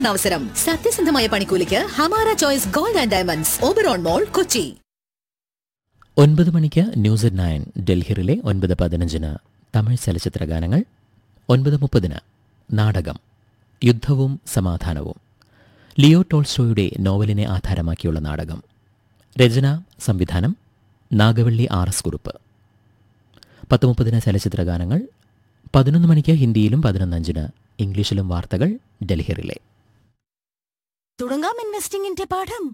അവസരം സത്യസന്ധമായ പണിക്കൂലിക്ക് Hamara choice gold and diamonds Oberon mall Kochi ഒൻപത് മണിക്ക് ന്യൂസ് അറ്റ് നയൻ ഡൽഹിയിലെ ഒൻപത് പതിനഞ്ചിന് തമിഴ് ചലച്ചിത്ര ഗാനങ്ങൾ ഒൻപത് മുപ്പതിന് നാടകം യുദ്ധവും സമാധാനവും ലിയോ ടോൾസ്റ്റോയുടെ നോവലിനെ ആധാരമാക്കിയുള്ള നാടകം രചന സംവിധാനം നാഗവള്ളി ആർ എസ് കുറുപ്പ് പത്ത് മുപ്പതിന് ചലച്ചിത്ര ഗാനങ്ങൾ പതിനൊന്ന് മണിക്ക് ഹിന്ദിയിലും പതിനൊന്നഞ്ചിന് ഇംഗ്ലീഷിലും വാർത്തകൾ ഡൽഹിയിലെ തുടങ്ങാം ഇൻവെസ്റ്റിംഗിന്റെ പാഠം